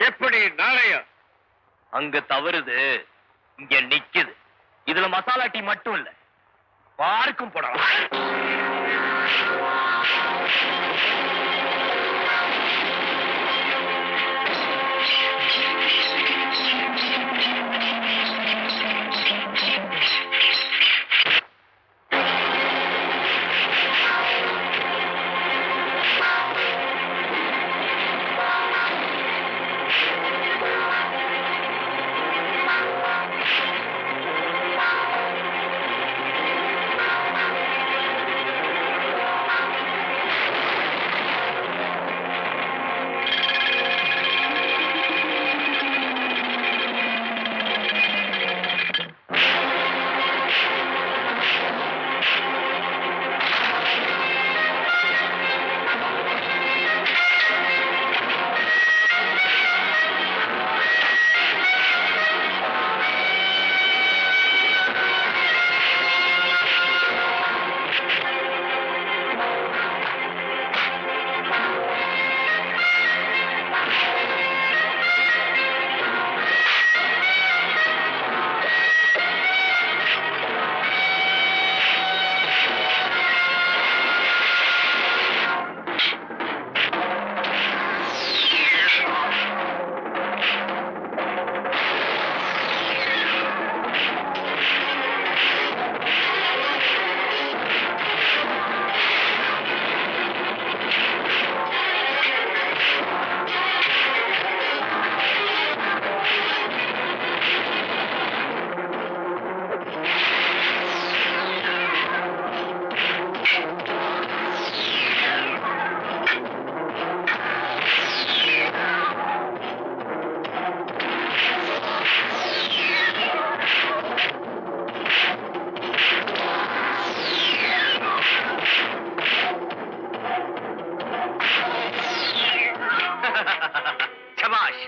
எப்படி நாணயம் அங்க தவறுது இங்க நிக்குது இதுல மசாலா டீ மட்டும் இல்ல பார்க்கும் போடலாம் சபாஷ்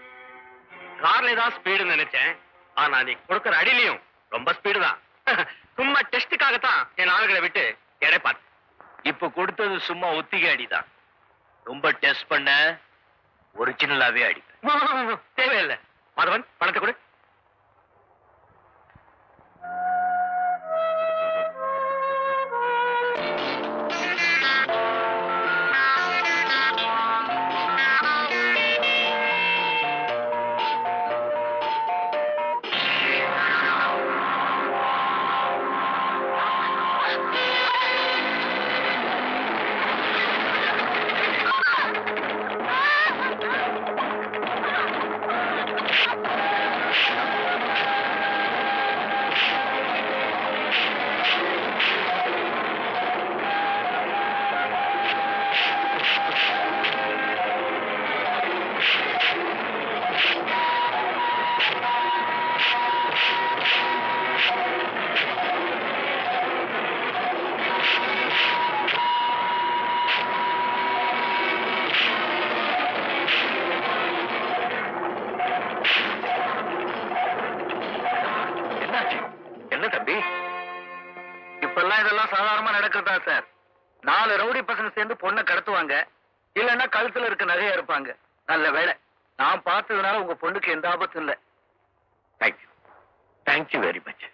கார்ல தான் ஸ்பீடு நினைச்சேன் ஆனா நீ கொடுக்கற அடியிலையும் ரொம்ப ஸ்பீடு தான் சும்மா டெஸ்டுக்காகத்தான் என் ஆளுகளை விட்டு எடை பார்த்து இப்ப கொடுத்தது சும்மா ஒத்திகை அடிதான் ரொம்ப டெஸ்ட் பண்ண ஒரிஜினலாவே அடி தேவையில்லை மாதவன் பணத்தை கொடு என்னாச்சு என்ன தம்பி இப்பெல்லாம் இதெல்லாம் சாதாரணமா நடக்கிறதா சார் நாலு ரவுடி பசங்க சேர்ந்து பொண்ணை கடத்துவாங்க இல்லைன்னா கழுத்துல இருக்க நகையா இருப்பாங்க நல்ல வேலை நான் பார்த்ததுனால உங்க பொண்ணுக்கு எந்த ஆபத்தும் இல்லை தேங்க்யூ தேங்க்யூ வெரி மச்